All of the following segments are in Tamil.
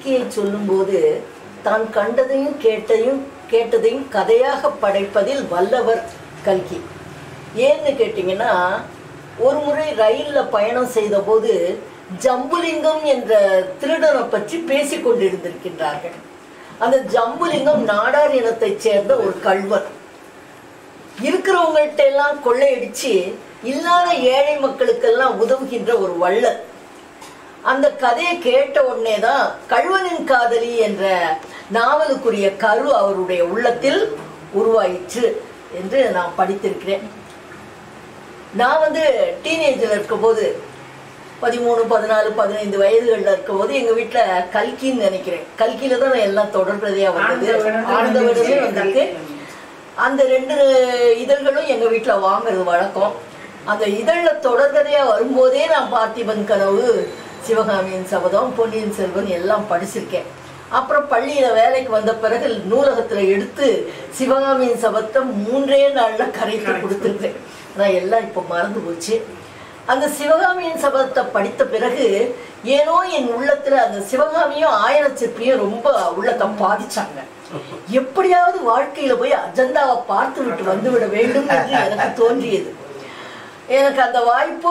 கல்கியை சொல்லும்போது தான் கண்டதையும் கேட்டதையும் கேட்டதையும் கதையாக படைப்பதில் வல்லவர் கல்கி ஏன்னு கேட்டிங்கன்னா ஒரு முறை ரயிலில் பயணம் செய்தபோது ஜம்புலிங்கம் என்ற திருடனை பற்றி பேசிக் கொண்டிருந்திருக்கின்றார்கள் அந்த ஜம்புலிங்கம் நாடார் இனத்தைச் சேர்ந்த ஒரு கள்வர் இருக்கிறவங்கள்ட்ட எல்லாம் கொள்ளையடிச்சு இல்லாத ஏழை மக்களுக்கெல்லாம் உதவுகின்ற ஒரு வள்ளல் அந்த கதையை கேட்ட உடனே தான் கல்வனின் காதலி என்ற நாவலுக்குரிய கரு அவருடைய உள்ளத்தில் உருவாயிற்று என்று நான் படித்திருக்கிறேன் நான் வந்து டீனேஜில் இருக்கும்போது பதிமூணு பதினாலு பதினைந்து வயதுகளில் இருக்கும்போது எங்கள் வீட்டில் கல்கின்னு நினைக்கிறேன் கல்கியில தான் நான் எல்லாம் தொடர்கதையாக வந்தது ஆனந்தவிடனும் ஆனந்தவிடமே வந்துச்சு, வந்திருக்கு அந்த ரெண்டு இதழ்களும் எங்கள் வீட்டில் வாங்குறது வழக்கம் அந்த இதழில் தொடர்கதையாக வரும்போதே நான் பார்த்திபன் கனவு சிவகாமியின் சபதம் பொன்னியின் செல்வன் எல்லாம் படிச்சிருக்கேன் அப்புறம் பள்ளியில் வேலைக்கு வந்த பிறகு நூலகத்தில் எடுத்து சிவகாமியின் சபதம் மூன்றே நாளில் கரைத்து கொடுத்துருக்கேன் நான் எல்லாம் இப்போ மறந்து போச்சு அந்த சிவகாமியின் சபதத்தை படித்த பிறகு ஏனோ என் உள்ளத்துல அந்த சிவகாமியும் ஆயன சிற்பியும் ரொம்ப உள்ளத்தை பாதிச்சாங்க எப்படியாவது வாழ்க்கையில போய் அஜந்தாவை பார்த்து விட்டு வந்துவிட வேண்டும் என்று எனக்கு தோன்றியது எனக்கு அந்த வாய்ப்பு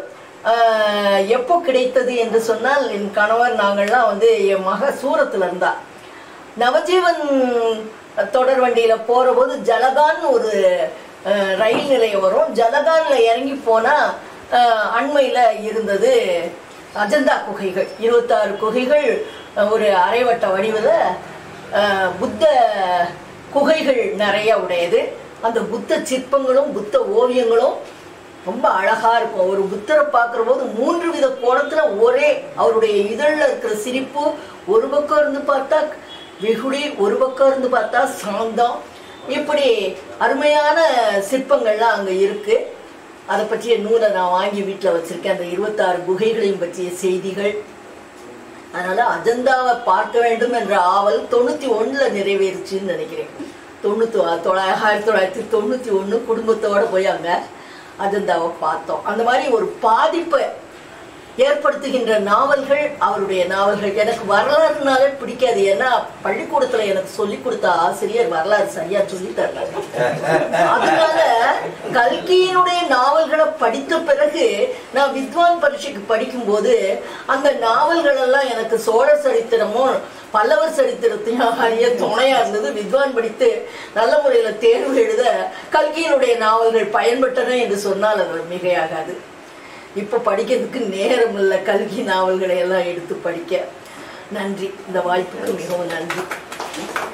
ஆஹ், எப்போ கிடைத்தது என்று சொன்னால் என் கணவர் நாங்கள்லாம் வந்து என் மக சூரத்துல இருந்தா நவஜீவன் தொடர் வண்டியில போற போது ஜலகான் ஒரு அஹ், ரயில் நிலையம் வரும் ஜலகான்ல இறங்கி போனா அஹ், அண்மையில இருந்தது அஜந்தா குகைகள் இருபத்தாறு குகைகள் அஹ், ஒரு அரைவட்ட வடிவில் அஹ், புத்த குகைகள் நிறைய உடையது அந்த புத்த சிற்பங்களும் புத்த ஓவியங்களும் ரொம்ப அழகா இருக்கும் ஒரு புத்தரை பார்க்குற போது மூன்று வித கோணத்துல ஒரே அவருடைய இதழ்ல இருக்கிற சிரிப்பு ஒரு பக்கம் இருந்து பார்த்தா வெகுடி ஒரு பக்கம் இருந்து பார்த்தா சாந்தம் இப்படி அருமையான சிற்பங்கள்லாம் அங்க இருக்கு அதை பற்றிய நூலை நான் வாங்கி வீட்டில் வச்சிருக்கேன் அந்த இருபத்தாறு குகைகளையும் பற்றிய செய்திகள் அதனால அஜந்தாவை பார்க்க வேண்டும் என்ற ஆவல் தொண்ணூத்தி ஒண்ணுல நிறைவேறுச்சுன்னு நினைக்கிறேன் தொண்ணூத்தி தொள்ளாயிரத்தி ஆயிரத்தி தொள்ளாயிரத்தி தொண்ணூத்தி ஒண்ணு குடும்பத்தோட போய் அங்க அஜந்தாவை பார்த்தோம் அந்த மாதிரி ஒரு பாதிப்பை ஏற்படுத்துகின்ற நாவல்கள் அவருடைய நாவல்கள் எனக்கு வரலாறுனாலே பிடிக்காது ஏன்னா பள்ளிக்கூடத்துல எனக்கு சொல்லி கொடுத்த ஆசிரியர் வரலாறு சரியா சொல்லி தரல அதனால கல்கியினுடைய நாவல்களை படித்த பிறகு நான் வித்வான் பரீட்சைக்கு படிக்கும்போது அந்த நாவல்கள் எல்லாம் எனக்கு சோழ சரித்திரமும் பல்லவர் சரித்திரத்தையும் அறிய துணையா இருந்தது வித்வான் படித்து நல்ல முறையில தேர்வு எழுத கல்கியினுடைய நாவல்கள் பயன்பட்டன என்று சொன்னால் அது மிகையாகாது இப்போ படிக்கிறதுக்கு நேரம் இல்லை கல்கி நாவல்களை எல்லாம் எடுத்து படிக்க நன்றி இந்த வாய்ப்புக்கு மிகவும் நன்றி